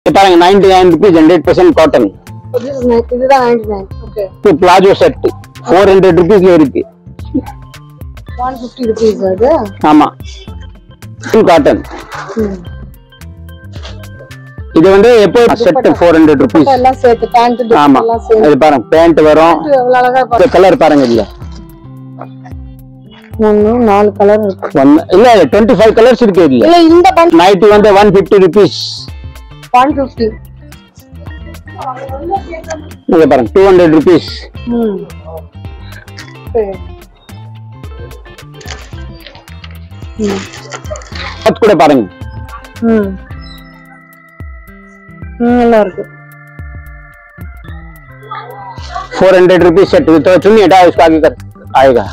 இது பாருங்க ninety nine rupees hundred percent cotton This is nine- இதுதான் ninety nine okay palazzo set four hundred ருபீஸ்ல இருக்கு one fifty rupees அது ஆமா ஃபுல் காட்டன் ம். இது வந்து எப்போ செட் ஃபோர் ஹண்ட்ரட் ருபீஸ் இப்ப எல்லாம் சேர்த்து பேண்ட் ஆமா எல்லாம் சேர்த்து இது பாருங்க பேண்ட் வரும் எவ்வளவு அழகா பாரு. கலர் பாருங்க இல்ல ஒண்ணு நாலு கலர் இருக்கு ஒன்னு இல்ல டுவெண்ட்டி ஃபைவ் கலர்ஸ் இருக்கு இல்ல இல்ல இந்த பண்ட் நைட்டி வந்து one fifty rupees one fifty இங்க பாருங்க டூ ஹண்ட்ரட் ருபீஸ் ம் சரி ம் கூட பாருங்க ம் ம், நல்லா இருக்கு फोर हंड्रेड रुपीज सेट तो चुनिए हटा उसका आगे कर आएगा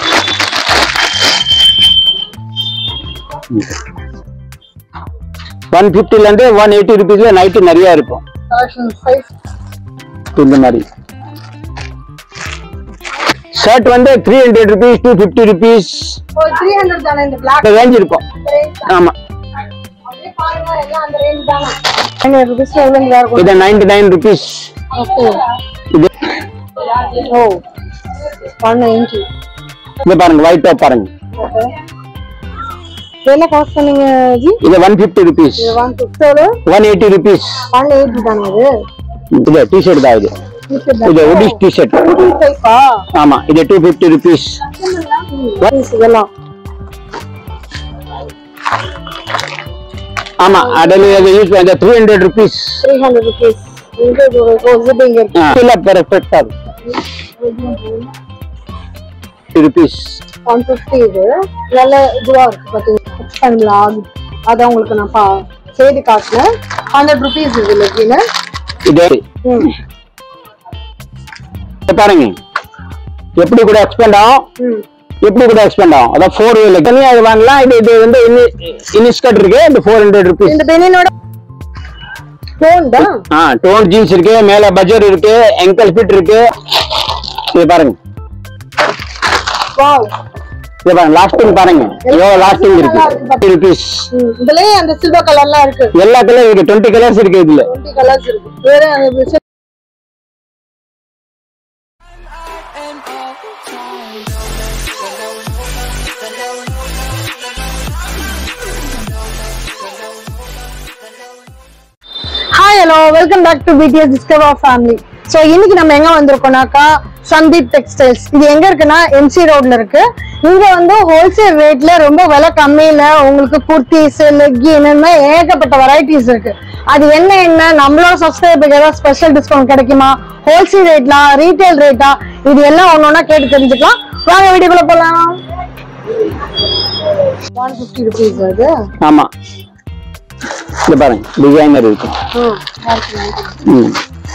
ஒன் ஃபிஃப்டில இருந்து ஒன் எயிட்டி ருபீஸ்ல நைட்டு நிறைய இருக்கும் கலெக்ஷன் சைஸ் இந்த மாதிரி ஷர்ட் வந்து three hundred rupees two fifty rupees ஒரு த்ரீ ஹண்ட்ரட் தானே இந்த பிளாக் ரேஞ்ச் இருக்கும் ஆமா அப்படியே பாருங்க எல்லாம் அந்த ரேஞ்ச் தானே ஹண்ட்ரட் ருபீஸ் எவ்வளோ வேற இது நைன்டி நைன் ருபீஸ் ஓகே இது ஓ ஒன் நைன்டி இது பாருங்க ஒயிட் டாப் பாருங்க ஓகே என்ன காஸ்ட் பண்ணீங்க ஜி இது ஒன் ஃபிஃப்டி ருபீஸ் இது ஒன் ஃபிஃப்டோடு one eighty rupees one eighty தானே அது இது டிஷர்ட் தான் இது இது ஒடிஷ் டிஷர்ட் டைப்பா ஆமா இது டூ ஃபிஃப்டி ருபீஸ் இதெல்லாம் ஆமா அதில் யூஸ் பண்ண three hundred rupees three hundred rupees இங்க ஒரு ஜிப்பிங் இருக்கு இல்ல பெர்ஃபெக்டா ருபீஸ் ஒன் ஃபிஃப்டி இது நல்ல இதுவா இருக்கு பார்த்தீங்களா அதான் உங்களுக்கு நான் பா செய்தி காட்டினேன் ஹண்ட்ரட் ருபீஸ் இது லெக்கின்னு இது ம் இது பாருங்க எப்படி கூட எக்ஸ்பெண்ட் ஆகும் ம் எப்படி கூட எக்ஸ்பெண்ட் ஆகும் அதான் ஃபோர் வீல் தனியா இது வாங்கலாம் இது இது வந்து இனிஸ்கட் இருக்கு இந்த ஃபோர் ஹண்ட்ரட் ருபீஸ் இந்த பெனினோட ஃபோன் தான் ஆ டோன் ஜீன்ஸ் இருக்கு மேல பஜர் இருக்கு ankle ஃபிட் இருக்கு இது பாருங்க வாவ் இது பாருங்க லாஸ்டிங் பாருங்க எவ்வளவு லாஸ்டிங் இருக்கு ருபீஸ் ம் இதுலயே அந்த சில்வர் கலர்லாம் இருக்கு எல்லா கலர் இருக்கு டுவெண்ட்டி கலர்ஸ் இருக்கு இதுல டுவெண்ட்டி கலர்ஸ் இருக்கு வேற அந்த hi hello welcome back to BDS discover family so இன்னைக்கு நம்ம எங்க வந்திருக்கோம்னாக்கா சந்தீப் டெக்ஸ்டைல்ஸ் இது எங்க இருக்குன்னா எம்சி ரோட்ல இருக்கு இங்க வந்து ஹோல்சேல் ரேட்ல ரொம்ப விலை கம்மியில உங்களுக்கு குர்த்திஸ் லெக்கின் இந்த மாதிரி ஏகப்பட்ட வெரைட்டிஸ் இருக்கு அது என்ன என்ன நம்மளோட சப்ஸ்கிரைபருக்கு ஏதாவது ஸ்பெஷல் டிஸ்கவுண்ட் கிடைக்குமா ஹோல்சேல் ரேட்லா ரீட்டைல் ரேட்டா இது எல்லாம் ஒன்னொன்னா கேட்டு தெரிஞ்சுக்கலாம் வாங்க வீடியோக்குள்ள போலாம் ஒன் ஃபிஃப்டி ருபீஸ் அது ஆமா இது பாருங்க டிசைனர் இருக்கு ம்.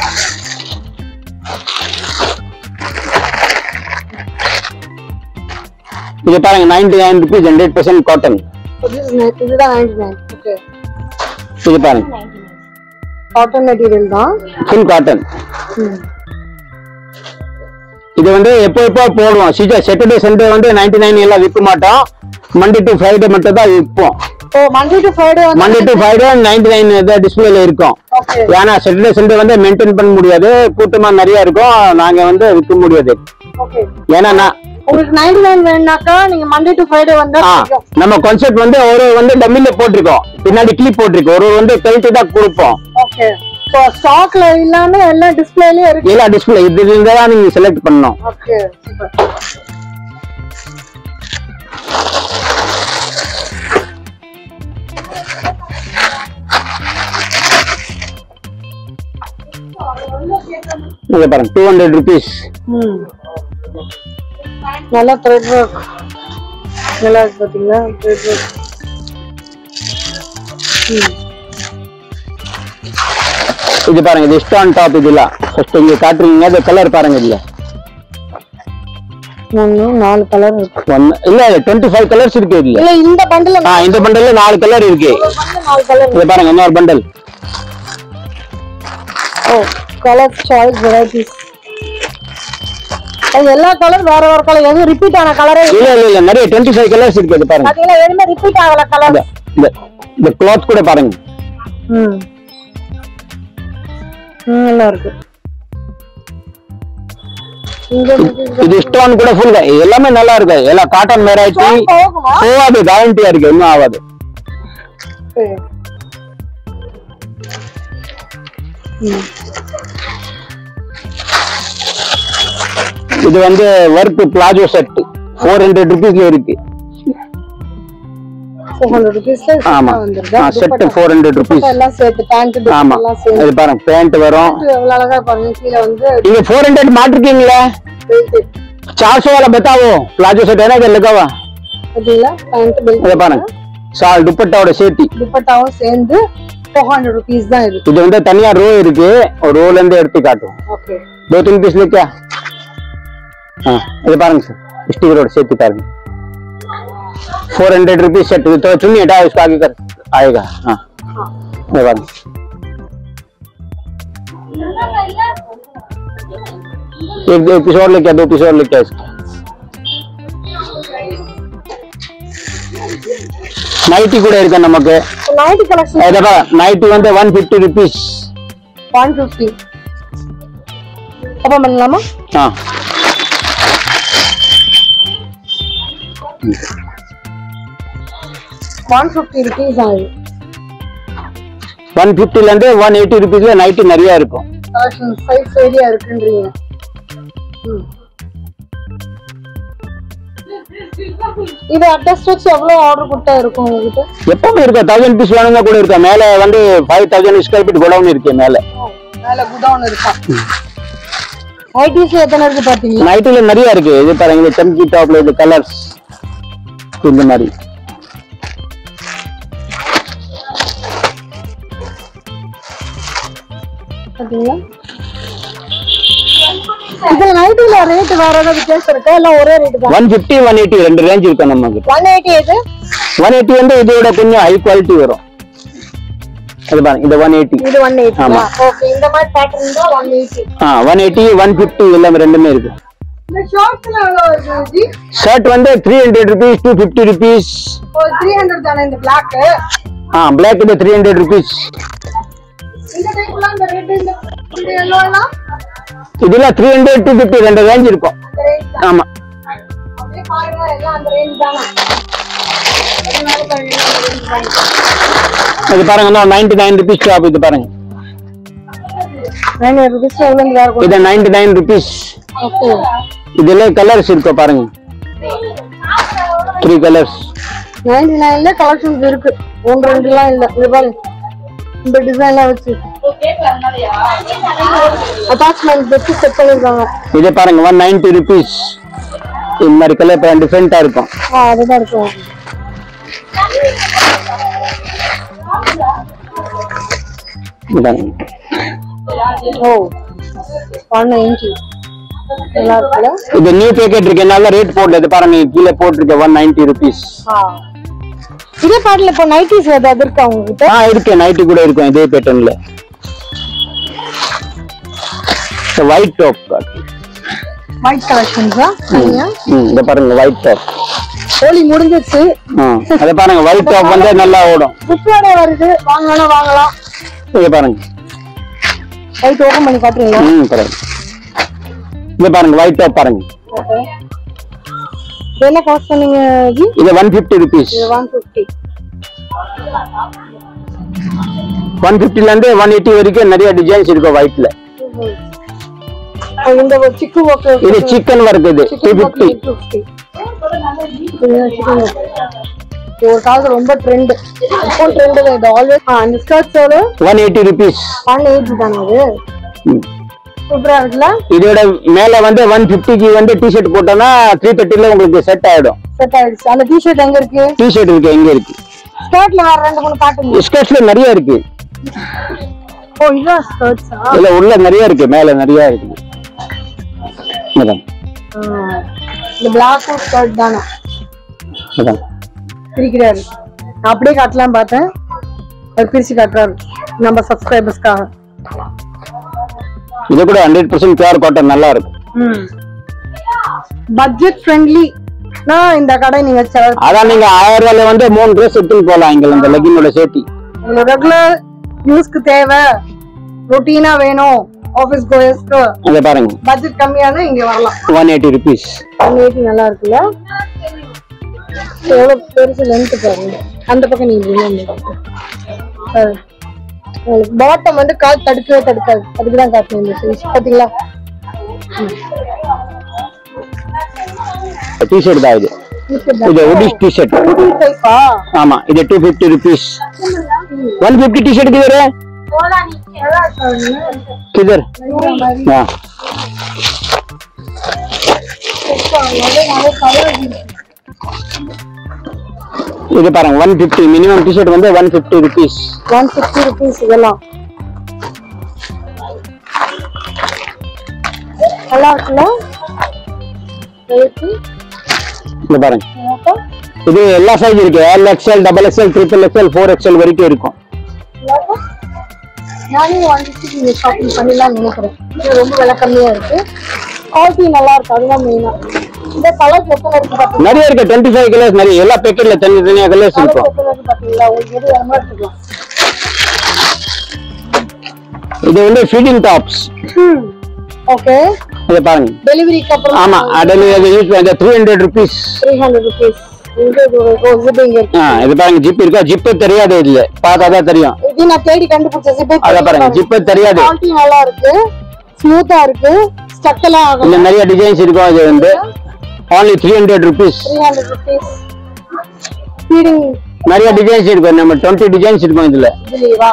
இது பாருங்க ninety nine rupees hundred percent cotton இதுதான் நைன்டி நைன் ஓகே இது பாருங்க காட்டன் மெட்டீரியல் தான் ஃபுல் காட்டன் ம். இது வந்து எப்போ எப்போ போடுவோம் சீஜா சாட்டர்டே சண்டே வந்து நைன்டி நைன் எல்லாம் விற்க மாட்டோம் மண்டே டு ஃப்ரைடே மட்டும் தான் விற்போம் ஓ மண்டே டு ஃப்ரைடே வந்து Monday to Friday ninety nine டிஸ்பிளேல இருக்கும் ஓகே ஏன்னா சாட்டர்டே சண்டே வந்து மெயின்டைன் பண்ண முடியாது கூட்டமா நிறைய இருக்கும் நாங்க வந்து விற்க முடியாது ஓகே ஏன்னா நான் உங்களுக்கு நைன்டி நைன் வேணும்னாக்கா நீங்க மண்டே டு ஃப்ரைடே வந்தா ஆ, கிடைக்கும் நம்ம கான்செப்ட் வந்து ஒரு வந்து டம்மில போட்டிருக்கோம் பின்னாடி கிளிப் போட்டிருக்கோம் ஒரு வந்து கழித்து தான் கொடுப்போம் ஓகே ஸோ ஸ்டாக்ல இல்லாம எல்லாம் டிஸ்பிளேலயே இருக்கு எல்லா டிஸ்பிளே இதுல இருந்து தான் நீங்க செலக்ட் பண்ணணும் ஓகே சூப்பர் இங்க பாருங்க டூ ஹண்ட்ரட் ருபீஸ் ம் நல்லா த்ரெட் ஒர்க் நல்லா இருக்கு பாத்தீங்களா த்ரெட் ஒர்க் ம் இது பாருங்க இது ஸ்டான் டாப் இதெல்லாம் ஃபர்ஸ்ட் இங்க காட்டுறீங்க அது கலர் பாருங்க இதுல ஒன்று நாலு கலர் இருக்கு ஒன்னு இல்ல டுவெண்ட்டி ஃபைவ் கலர்ஸ் இருக்கு இதுல இல்ல இந்த பண்டில் ஆ இந்த பண்டல்ல நாலு கலர் இருக்கு நாலு கலர் இது பாருங்க இன்னொரு bundle oh colour choice varieties அது எல்லா கலர் வேற வேற கலர் எதுவும் ரிப்பீட் ஆன கலரே இல்ல இல்ல இல்ல நிறைய டுவெண்ட்டி ஃபைவ் கலர்ஸ் இருக்கு இது பாருங்க பாத்தீங்களா எதுவுமே ரிப்பீட் ஆகல கலர் இந்த- இந்த இந்த கிளாத் கூட பாருங்க ம் ம், நல்லா இருக்கு இங்க வந்து இது இது ஸ்டோன் கூட ஃபுல் எல்லாமே நல்லா இருக்கு எல்லாம் காட்டன் வெரைட்டி போகுமா போகாது கேரண்டியா இருக்கு இன்னும் ஆகாது சரி. ம். இது வந்து work palazzo set four hundred ருபீஸ்ல இருக்கு 400 rupeesல ஆமா வந்துருதா? Set dupatta. Four hundred rupees dupatta எல்லாம் சேர்த்து பேண்ட் ஆமா எல்லாம் சேர்த்து இது பாருங்க பேண்ட் வரும் எவ்வளவு அழகா பாருங்க கீழே வந்து நீங்க ஃபோர் ஹண்ட்ரட் மாட்டிருக்கீங்களே belt. चार सौ वाला बताओ प्लाजो सेट है ना इधर लगा हुआ பாத்தீங்களா பேண்ட் பெல்ட் இதை பாருங்க சால் துப்பட்டாவோட சேர்த்தி துப்பட்டாவும் சேர்ந்து ஃபோர் ஹண்ட்ரட் ருபீஸ் தான் இருக்கு இது வந்து தனியா ரோ இருக்கு ஒரு ரோல இருந்து எடுத்து காட்டும் ஓகே दो तीन पीस लेके आ हाँ இது பாருங்க சார் स्टिकरोड சேர்த்து பாருங்க फोर हंड्रेड रुपीज सेट तो चुन्नी हटा इसका आगे कर आएगा हाँ ये बात एक एक पीस और लेके आ दो पीस और लेके आ इसका நைட்டி கூட இருக்கு நமக்கு நைட்டி கலெக்ஷன் இதப்பா நைட்டி வந்து one fifty rupees one fifty open பண்ணலாமா ஆ ஒன் ஃபிஃப்டி ருபீஸ் ஆகுது ஒன் ஃபிஃப்டில இருந்து ஒன் எயிட்டி ருபீஸ்ல நைட்டி நிறைய இருக்கும் கலெக்ஷன் சைஸ் ஏரியா இருக்குன்றீங்க ம். இது அட்டாச் வச்சு எவ்வளவு ஆர்டர் கொடுத்தா இருக்கும் உங்ககிட்ட எப்பவுமே இருக்கா தௌசண்ட் பீஸ் வேணும்னா கூட இருக்கா மேல வந்து five thousand square feet godown இருக்கு மேல மேல குடவுன் இருக்கா நைட்டிஸ்ல எத்தனை இருக்கு பாத்தீங்களா நைட்டில நிறைய இருக்கு இது பாருங்க இந்த செம்கி டாப்ல இது கலர்ஸ் இந்த மாதிரி பாத்தீங்களா இதுல நைட்டில ரேட் வேற ஏதாவது வித்தியாசம் இருக்கா இல்ல ஒரே ரேட் தான் ஒன் ஃபிஃப்டி ஒன் எயிட்டி ரெண்டு ரேஞ்ச் இருக்கும் நம்ம கிட்ட ஒன் எயிட்டி எது ஒன் எயிட்டி வந்து இதோட கொஞ்சம் ஹை குவாலிட்டி வரும் அது பாருங்க இந்த ஒன் எயிட்டி இது ஒன் எயிட்டி ஆமா. ஓகே இந்த மாதிரி பேட்டர்ன் தான் ஒன் எயிட்டி ஆ ஒன் எயிட்டி ஒன் ஃபிஃப்டி எல்லாமே ரெண்டுமே இருக்கு இந்த ஷார்ட்ஸ்ல எவ்வளவு வருது ஜி ஷர்ட் வந்து three hundred rupees two fifty rupees ஒரு த்ரீ ஹண்ட்ரட் தானே இந்த பிளாக் ஆ பிளாக் இது த்ரீ ஹண்ட்ரட் ருபீஸ் இந்த டைப்ல இந்த ரெட் இந்த இந்த எல்லோ எல்லாம் இதுல த்ரீ ஹண்ட்ரட் டூ ஃபிஃப்டி ரெண்டு ரேஞ்ச் இருக்கும் அந்த ரேஞ்ச் தான் ஆமா அப்படியே பாருங்க எல்லாம் அந்த ரேஞ்ச் தானே அதனால பாருங்க எல்லாம் அந்த range தானே. இது பாருங்க நைன்டி நைன் ருபீஸ் ஷாப் இது பாருங்க நைன் ருபீஸ் எவ்வளோ வேற கூட இது நைன்டி நைன் ருபீஸ் ஓகே இதுல கலர்ஸ் இருக்கும் பாருங்க த்ரீ கலர்ஸ் நைன்டி நைன்ல கலெக்ஷன்ஸ் இருக்கு ஒன்று ரெண்டுலாம் இல்ல இது பாருங்க இந்த டிசைன்லாம் வச்சு அட்டாச்மெண்ட் வச்சு செட் பண்ணிருக்காங்க இது பாருங்க ஒன் நைன்டி ருபீஸ் இந்த மாதிரி கலர் டிஃப்ரெண்டா இருக்கும் ஆ அதுதான் இருக்கும் இது பாருங்க. ஓ ஒன் நைன்டி நல்லா இருக்குல்ல இது நியூ பேக்கெட் இருக்கு என்னால ரேட் போடல இது பாருங்க கீழே போட்டிருக்க ஒன் நைன்டி ருபீஸ் ஆ இதே பாட்டில் இப்போ நைட்டிஸ் ஏதாவது இருக்கா உங்ககிட்ட ஆ இருக்கு நைட்டி கூட இருக்கும் இதே பேட்டர்ன்ல ஒயிட் டாப் ஒயிட் கலெக்ஷன்ஸா சரியா இந்த பாருங்க ஒயிட் டாப் ஹோலி முடிஞ்சிருச்சு அதை பாருங்க ஒயிட் டாப் வந்து நல்லா ஓடும் புத்தோட வருது வாங்கினா வாங்கலாம் இங்க பாருங்க லைட் ஓபன் பண்ணி காட்டுறீங்களா ம் பாருங்க இங்க பாருங்க ஒயிட் டாப் பாருங்க ஓகே என்ன காஸ்ட் சொன்னீங்க ஜி இது ஒன் ஃபிஃப்டி ருபீஸ் இது ஒன் ஃபிஃப்டி ஒன் ஃபிஃப்டில இருந்து ஒன் எயிட்டி வரைக்கும் நிறைய டிசைன்ஸ் இருக்கும் ஒயிட்ல இந்த ஒரு சிக்கு ஒர்க் இது சிக்கன் ஒர்க் இது டூ ஃபிஃப்டி டூ ஃபிஃப்டி ஒரு காலத்துல ரொம்ப ட்ரெண்ட் இப்போ ட்ரெண்ட் இது ஆல்வேஸ் அந்த ஸ்கர்ட்ஸ் எவ்வளோ one eighty rupees one eighty தானே அது சூப்பரா இருக்குல்ல இதோட மேல வந்து ஒன் ஃபிஃப்டிக்கு வந்து டிஷர்ட் போட்டோம்னா த்ரீ தேர்ட்டில உங்களுக்கு செட் ஆயிடும் செட் ஆயிடுச்சு அந்த டிஷர்ட் எங்க இருக்கு டிஷர்ட் இருக்கு எங்க இருக்கு ஸ்கர்ட்ல வேற ரெண்டு மூணு காட்டுங்க ஸ்கர்ட்ஸ்ல நிறைய இருக்கு ஓ இதுதான் ஸ்கர்ட்ஸா இதுல உள்ள நிறைய இருக்கு மேல நிறைய இருக்கு மேடம் இந்த பிளாக் ஸ்கர்ட் தானே மேடம் பிரிக்கிறாரு நான் அப்படியே காட்டலாம் பார்த்தேன் அவர் பிரிச்சு காட்டுறாரு நம்ம சப்ஸ்கிரைபர்ஸ்க்காக இது கூட ஹண்ட்ரட் பர்சன்ட் பியூர் காட்டன் நல்லா இருக்கும் பட்ஜெட் ஃப்ரெண்ட்லி நான் இந்த கடை நீங்க அதான் நீங்க ஆயிரம் ரூபாயில வந்து மூணு ட்ரெஸ் எடுத்துட்டு போலாம் இங்க இந்த லெகினோட சேர்த்தி ரெகுலர் யூஸ்க்கு தேவை ரொட்டீனா வேணும் ஆபீஸ் கோயர்ஸ்க்கு இதை பாருங்க பட்ஜெட் கம்மியான இங்க வரலாம் ஒன் எயிட்டி ருபீஸ் நேட்டி நல்லா இருக்குல்ல எவ்வளவு பெருசு லென்த் பாருங்க அந்த பக்கம் நீங்க பாட்டம் வந்து கால் தடுக்கவே தடுக்காது அதுக்குதான் காட்டுறேன் இந்த சைஸ் பாத்தீங்களா டிஷர்ட் தான் இது இது உடிஷ் டிஷர்ட் டைப்பா ஆமா இது two fifty rupees one fifty T shirt किधर है किधर हाँ இது பாருங்க ஒன் ஃபிஃப்டி மினிமம் டிஷர்ட் வந்து one fifty rupees one sixty rupees இதெல்லாம் நல்லா இருக்குல்ல ரேட்டு இந்த பாருங்க இது எல்லா சைஸ் இருக்கு L XL double XL triple XL four XL வரைக்கும் இருக்கும் நானே ஒன் ஃபிஃப்டிக்கு இங்கே ஷாப்பிங் பண்ணிடலாம்னு நினைக்கிறேன் இது ரொம்ப விலை கம்மியா இருக்கு குவாலிட்டி நல்லா இருக்கு அதுதான் மெயினா இந்த கலர் எத்தனை இருக்கு பாத்தீங்களா நிறைய இருக்கு டுவெண்ட்டி ஃபைவ் கலர்ஸ் நிறைய எல்லா பேக்கெட்ல தனி தனியா கலர்ஸ் கலர் இருக்கும் எத்தனை இருக்கு பாத்தீங்களா உங்களுக்கு எது வேணுமோ எடுத்துக்கலாம் இது வந்து ஃபீடிங் டாப்ஸ் ஓகே இதை பாருங்க டெலிவரிக்கு அப்புறம் ஆமா அதில் யூஸ் இந்த three hundred rupees three hundred rupees இங்க இது ஒரு ஜிப் இங்க இருக்கு ஆ இது பாருங்க ஜிப் இருக்கா ஜிப்பு தெரியாது இதுல பார்த்தாதான் தெரியும் இது நான் தேடி கண்டுபிடிச்ச ஜிப் அத பாருங்க ஜிப்பு தெரியாது குவாலிட்டி நல்லா இருக்கு ஸ்மூத்தா இருக்கு ஸ்டக் எல்லாம் ஆகும் இதுல நிறைய டிசைன்ஸ் இருக்கும் இது வந்து only three hundred rupees three hundred rupees feeding நிறைய டிசைன்ஸ் இருக்கும் நம்ம டுவெண்ட்டி டிசைன்ஸ் இருக்கும் இதுல இதுலயா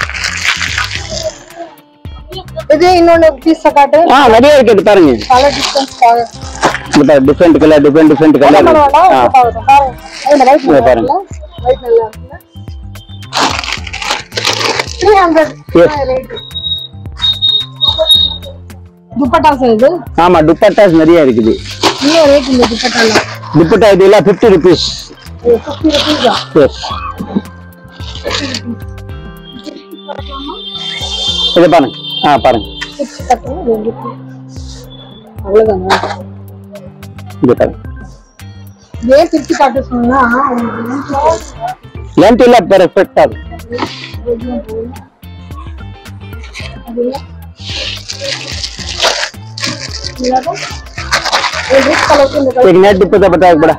இது இன்னொன்னு பீஸ் காட்டு ஆ நிறைய இருக்கு இது பாருங்க கலர் டிஸ்டன்ஸ் பாரு டிஃப்ரெண்ட் கலர் டிஃப்ரெண்ட் டிஃப்ரெண்ட் என்ன கலர் பண்ண வேண்டாம் ஆ இது பாருங்க பாருங்க இந்த லைட் இங்க நல்லா பாருங்க. இருக்குல்ல லைட் நல்லா இருக்குல்ல three hundred Yes. Rate dupatta sir இது ஆமா துப்பட்டாஸ் நிறைய இருக்குது இன்னும் ரேட் இந்த துப்பட்டால துப்பட்டா இது எல்லாம் ஃபிஃப்டி ருபீஸ் ஃபிஃப்டி ருபீஸா எஸ் இது பாருங்க ஆ பாருங்க சிக்ஸ் கட்டணும் ரெண்டு அவ்வளோதானா இது பாருங்க ஏன் திருப்பி காட்ட சொன்னா லென்த் இல்ல பெர்ஃபெக்டா இருக்கு एक नेट दुपट्टा बता एक बड़ा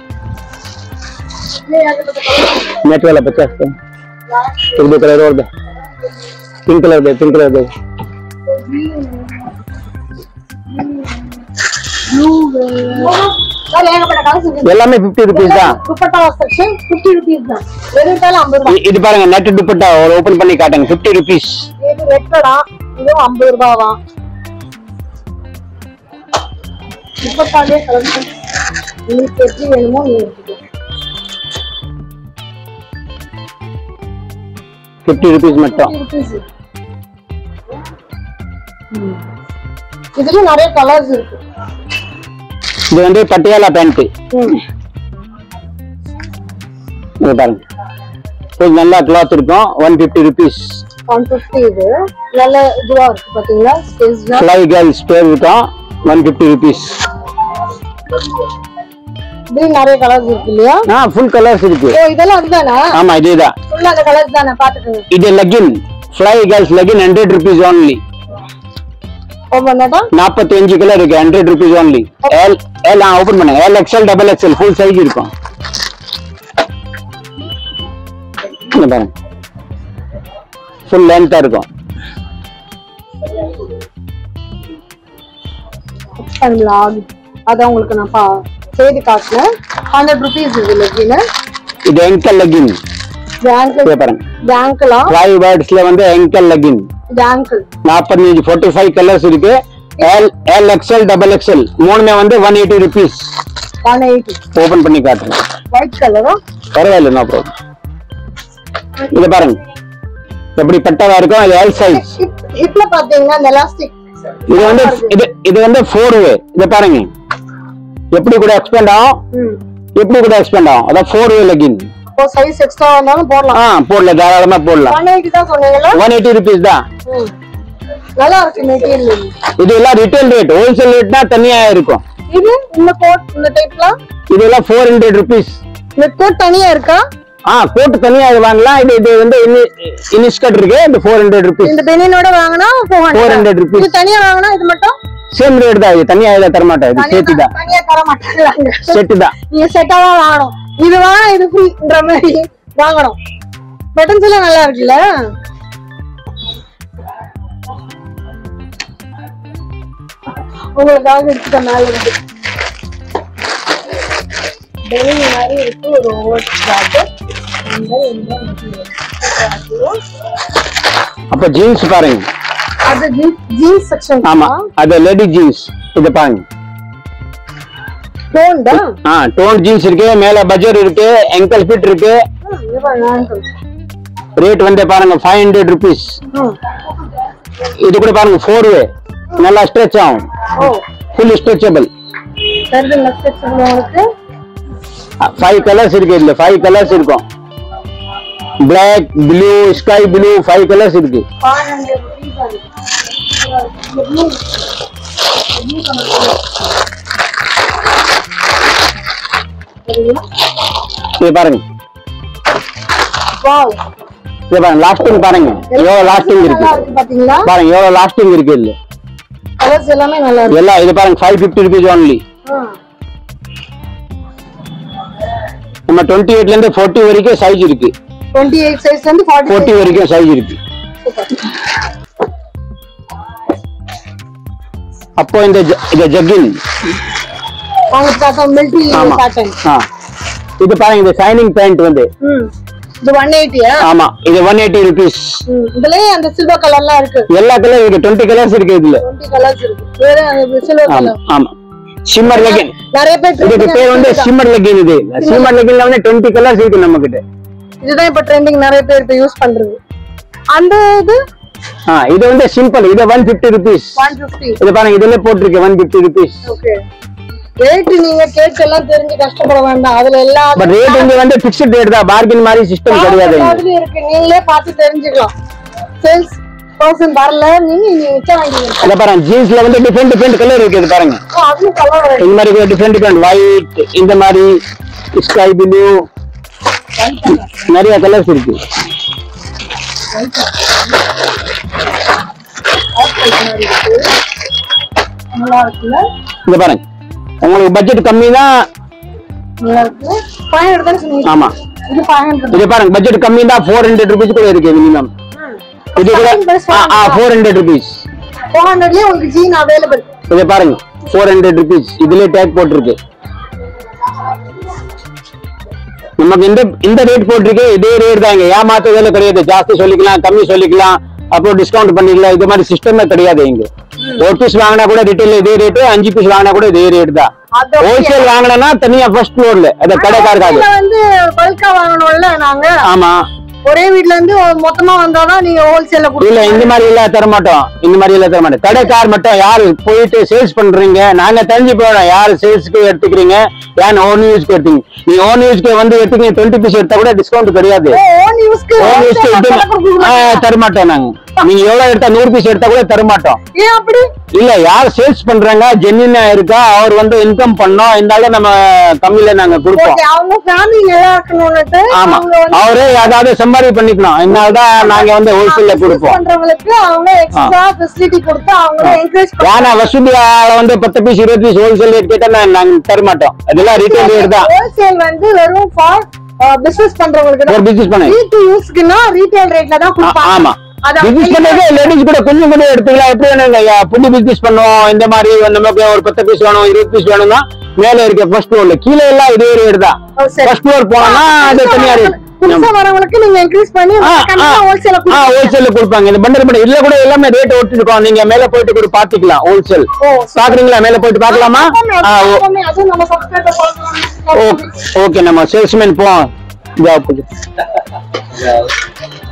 नेट वाला पचास का एक दो कलर और दे पिंक कलर दे पिंक कलर दे எல்லாமே ஃபிஃப்டி ருபீஸ் தான் துப்பட்டா செக்ஷன் ஃபிஃப்டி ருபீஸ் தான் எது எடுத்தாலும் ஐம்பது ரூபாய் இ- இது பாருங்க நெட் துப்பட்டா ஒரு ஓபன் பண்ணி காட்டுங்க ஃபிஃப்டி ருபீஸ் இது ரெட்டடா இதுவும் ஐம்பது ரூபாவா துப்பட்டாலே கலந்து உங்களுக்கு எப்படி வேணுமோ நீங்க எடுத்துக்கோ ஃபிஃப்டி ருபீஸ் மட்டும் ருபீஸ் இதுலயும் நிறைய கலர்ஸ் இருக்கு இது வந்து பட்டியாலா பேண்ட் ம். இது பாருங்க கொஞ்சம் நல்லா கிளாத் இருக்கும் one fifty rupees one fifty இது நல்ல இதுவா இருக்கு பாத்தீங்களா ஸ்டேஜ்ல ஃப்ளை கேர்ள்ஸ் பேர் இருக்கும் ஒன் ஃபிஃப்டி ருபீஸ் இது நிறைய கலர்ஸ் இருக்கு இல்லையா ஆ ஃபுல் கலர்ஸ் இருக்கு ஓ இதெல்லாம் அதுதானா ஆமா இதேதான் ஃபுல்லா அந்த கலர்ஸ் தானே பாத்துக்கோங்க இது legging fly girls legging hundred rupees only open பண்ணாட்டா நாற்பத்தி அஞ்சு கலர் இருக்கு hundred rupees only L L open பண்ணுங்க L XL double XL full size இருக்கும் இங்க பாருங்க ஃபுல் லென்த்தா இருக்கும் பண்ணலாம் அதான் உங்களுக்கு நான் பா செய்தி காட்டுறேன் ஹண்ட்ரட் ருபீஸ் இது லெக்கின்னு இது எங்கல் லெகின் பேங்க் இங்க பாருங்க பேங்க்லாம் ஃபைவ் வேர்ட்ஸ்ல வந்து எங்கல் லெகின் பேங்க் நாற்பத்தஞ்சு ஃபோர்ட்டி ஃபைவ் கலர்ஸ் இருக்கு L L XL double XL மூணுமே வந்து one eighty rupees one eighty open பண்ணி காட்டுறேன் ஒயிட் கலரும் பரவாயில்ல நோ ப்ராப்ளம் இது பாருங்க எப்படி பட்டதா இருக்கும் இது எல் சைஸ் ஹிப்ல பாத்தீங்கன்னா இந்த எலாஸ்டிக் இது வந்து இது இது வந்து ஃபோர் வே இத பாருங்க எப்படி கூட எக்ஸ்பேண்ட் ஆகும் எப்படி கூட எக்ஸ்பேண்ட் ஆகும் அதான் ஃபோர் வே லெகின் இப்போ சைஸ் எக்ஸ்ட்ரா வந்தாலும் போடலாம் ஆ போடல தாராளமா போடலாம் ஒன் எயிட்டி தான் சொன்னீங்களா ஒன் எயிட்டி ருபீஸ் தான் ம். நல்லா இருக்கு மெட்டீரியல் இது எல்லாம் ரிட்டைல் ரேட் ஹோல்சேல் ரேட்னா தனியா இருக்கும் இது இந்த கோட் இந்த டைப்லாம் இதெல்லாம் ஃபோர் ஹண்ட்ரட் ருபீஸ் இந்த கோட் தனியா இருக்கா ஆ கோட் தனியா இது வாங்கலாம் இது இது வந்து இனிஸ்கட் இருக்கு இந்த ஃபோர் ஹண்ட்ரட் ருபீஸ் இந்த பெனியனோட வாங்கினா ஃபோர் 400 rupees. இது தனியா வாங்கினா இது மட்டும் சேம் ரேட் தான் இது தனியா இதை தர மாட்டேன் இது தனியா சேர்த்து தான் தனியா தர மாட்டாங்க செட்டு தான் நீங்க செட்டா தான் வாங்கணும் இது வாங்கினா இது ஃப்ரீன்ற மாதிரி வாங்கணும் பட்டன்ஸ் எல்லாம் நல்லா இருக்குல்ல உங்களுக்காக எடுத்துக்க மேல இருந்து டெய்லி மாதிரி இருக்கு ஒரு ஓவர் ஜாக்கெட் அப்ப ஜீன்ஸ் பாருங்க அது ஜீன்ஸ் செக்ஷன் ஆமா அது லேடி ஜீன்ஸ் இது பாருங்க டோன் தான் ஆ டோன் ஜீன்ஸ் இருக்கு மேல பஜர் இருக்கு ankle ஃபிட் இருக்கு ரேட் வந்து பாருங்க ஃபைவ் ஹண்ட்ரட் ருபீஸ் இது கூட பாருங்க ஃபோர் வே நல்லா ஸ்ட்ரெச் ஆகும் ஓ ஃபுல் ஸ்ட்ரெச்சபிள் ரெண்டு லெஃப்ட் செக்ஷன் உங்களுக்கு ஃபைவ் கலர்ஸ் இருக்கு இதுல ஃபைவ் கலர்ஸ் இருக்கும் black blue sky blue five colours இருக்கு five hundred rupees ஆகுது. இந்த blue blue colour சரிங்களா? இது பாருங்க Wow. இது பாருங்க லாஸ்டிங் பாருங்க எவ்வளவு லாஸ்டிங் இருக்கு நல்லா இருக்கு பாத்தீங்களா பாருங்க எவ்வளவு லாஸ்டிங் இருக்கு இதுல கலர்ஸ் எல்லாமே நல்லா இருக்கு எல்லாம் இது பாருங்க ஃபைவ் ஃபிஃப்டி ருபீஸ் ஒன்லி ஆ. நம்ம டுவெண்ட்டி எயிட்ல இருந்து ஃபோர்ட்டி வரைக்கும் சைஸ் இருக்கு 28 சைஸ்ல இருந்து 40 ஃபோர்ட்டி வரைக்கும் சைஸ் இருக்கு அப்போ இந்த ஜ- இந்த ஜக்கின் வாங்க பார்த்தோம் மிலிட்டரி ஆமா பேட்டர்ன் ஆ இது பாருங்க இந்த ஷைனிங் பேண்ட் வந்து ம் இது 180 ஆ ஆமா இது ஒன் எயிட்டி ருபீஸ் ம் இதுலயே அந்த சில்வர் கலர்லாம் இருக்கு எல்லா கலர் இருக்கு டுவெண்ட்டி கலர்ஸ் இருக்கு இதுல 20 கலர்ஸ் இருக்கு வேற அந்த சில்வர் ஆமா கலர் ஆமா சிம்மர் லெகின் நிறைய பேர் இதுக்கு trending பேர் வந்து ஆ சிம்மர் லெகின் இது சிம்மர் லெகின்ல வந்து டுவெண்ட்டி கலர்ஸ் இருக்கு நம்ம கிட்ட இதுதான் இப்ப ட்ரெண்டிங் நிறைய பேர் இப்ப யூஸ் பண்றது அந்த இது ஆ இது வந்து சிம்பிள் இது ஒன் பிப்டி ருபீஸ் 150 இது பாருங்க இதுல போட்டிருக்கு one fifty rupees okay rate நீங்க கேட்டு எல்லாம் தெரிஞ்சு கஷ்டப்பட வேண்டாம் அதுல எல்லா பட் ரேட் இங்க வந்து பிக்ஸ்ட் ரேட் தான் பார்கின் மாதிரி சிஸ்டம் கிடையாது இங்க. மாதிரி இருக்கு நீங்களே பார்த்து தெரிஞ்சுக்கலாம் சேல்ஸ் பர்சன் வரல நீங்க நீங்க மிச்சம் வாங்கிக்கலாம் இத பாருங்க ஜீன்ஸ்ல வந்து டிஃப்ரெண்ட் டிஃப்ரெண்ட் கலர் இருக்கு இது பாருங்க ஓ, அதுவும் கலர் இந்த மாதிரி டிஃப்ரெண்ட் டிஃப்ரெண்ட் ஒயிட் இந்த மாதிரி ஸ்கை ப்ளூ நிறைய கலர்ஸ் இருக்கு நல்லா இருக்குல்ல இந்த பாருங்க உங்களுக்கு பட்ஜெட் கம்மி தான் நல்லா இருக்கு ஃபைவ் ஹண்ட்ரட் தானே சொன்னீங்க ஆமா இது ஃபைவ் ஹண்ட்ரட் இது பாருங்க பட்ஜெட் கம்மி தான் ஃபோர் ஹண்ட்ரட் ருபீஸ் கூட இருக்கு மினிமம் இது கூட ஃபோர் ஹண்ட்ரட் ருபீஸ் ஃபோர் ஹண்ட்ரட்லயே உங்களுக்கு ஜீன் அவைலபிள் இதை பாருங்க ஃபோர் ஹண்ட்ரட் ருபீஸ் இதுலயே டேக் போட்டிருக்கு நமக்கு இந்த இந்த ரேட் போட்டிருக்கு இதே ரேட் தான் இங்க ஏமாத்துறதுல கிடையாது ஜாஸ்தி சொல்லிக்கலாம் கம்மி சொல்லிக்கலாம் அப்புறம் டிஸ்கவுண்ட் பண்ணிக்கலாம் இது மாதிரி சிஸ்டமே கிடையாது இங்க ஒரு பீஸ் வாங்கினா கூட ரிட்டைல் இதே ரேட்டு அஞ்சு பீஸ் வாங்கினா கூட இதே ரேட் தான் அது ஹோல்சேல் வாங்கினா தனியா ஃபர்ஸ்ட் ஃப்ளோர்ல அதை கடைக்காரக்காது இதுல வந்து பல்கா வாங்கணும்ல நாங்க ஆமா ஒரே வீட்ல இருந்து மொத்தமா வந்தாதான் நீங்க ஹோல்சேல்ல இல்ல கொடுங்க இந்த மாதிரி எல்லாம் தர மாட்டோம் இந்த மாதிரி எல்லாம் தர மாட்டோம் கடைக்கார் மட்டும் யாரு போயிட்டு சேல்ஸ் பண்றீங்க நாங்க தெரிஞ்சு போயிடும் யாரு சேல்ஸ்க்கு எடுத்துக்கிறீங்க யார் ஓன் யூஸ்க்கு எடுத்தீங்க நீ ஓன் யூஸ்க்கு வந்து எடுத்துக்கீங்க டுவெண்ட்டி பீஸ் எடுத்தா கூட டிஸ்கவுண்ட் கிடையாது ஓன் யூஸ்க்கு ஓன் யூஸ்க்கு எடுத்து தர மாட்டோம் நாங்க நீங்க எவ்வளவு எடுத்தா நூறு பீஸ் எடுத்தா கூட தர மாட்டோம் ஏன் அப்படி இல்ல யார் சேல்ஸ் பண்றாங்க ஜென்னினா இருக்கா அவர் வந்து இன்கம் பண்ணோம் இருந்தாலும் நம்ம கம்மியில நாங்க கொடுப்போம் ஓகே அவங்க ஃபேமிலி நல்லா இருக்கணும்னுட்டு ஆமா அவங்க வந்து அவரே ஏதாவது சம்பாதி பண்ணிக்கணும் அதனாலதான் நாங்க வந்து ஹோல்சேல்ல business கொடுப்போம் பண்றவங்களுக்கு அவங்க எக்ஸ்ட்ரா ஃபெசிலிட்டி கொடுத்து அவங்கள என்கரேஜ் ஏன்னா வசூலி ஆள வந்து பத்து பீஸ் இருபது பீஸ் ஹோல்சேல் ரேட் கேட்டா நான் நாங்க தர மாட்டோம் அதெல்லாம் ரீட்டைல் ரேட் தான் ஹோல்சேல் வந்து வெறும் ஃபார் பிசினஸ் பண்றவங்களுக்கு ஒரு தான் பிசினஸ் பண்ண வீட்டு யூஸ்க்குன்னா ரீட்டைல் ரேட்ல தான் கொடுப்பாங்க ஆமா அது பிசினஸ் பண்ணது லேடிஸ் கூட கொஞ்சம் கூட எடுத்துக்கலாம் எப்படி வேணுங்க ஐயா, புது பிசினஸ் பண்ணுவோம் இந்த மாதிரி நமக்கு ஒரு பத்து பீஸ் வேணும் இருபது பீஸ் வேணும்னா மேல இருக்க ஃபர்ஸ்ட் ஃப்ளோர்ல கீழே எல்லாம் இதே ரேட் தான் ஓ, சரி. ஃபர்ஸ்ட் ஃப்ளோர் போனோம்னா அது தனியா ரேட் புதுசா வரவங்களுக்கு நீங்க இன்க்ரீஸ் பண்ணி ஹோல்சேல ஹோல்சேல்ல கொடுப்பாங்க இந்த பண்டல் பண்ணி இதுல கூட எல்லாமே ரேட் ஒட்டிருக்கோம் நீங்க மேல போயிட்டு கூட பாத்துக்கலாம் ஹோல்சேல் ஓ பாக்குறீங்களா மேல போயிட்டு பாக்கலாமா அதுவும் நம்ம சப்ஸ்கிரைபர் பார்க்கலாம் ஓகே நம்ம சேல்ஸ்மேன் போவோம் ஜாப்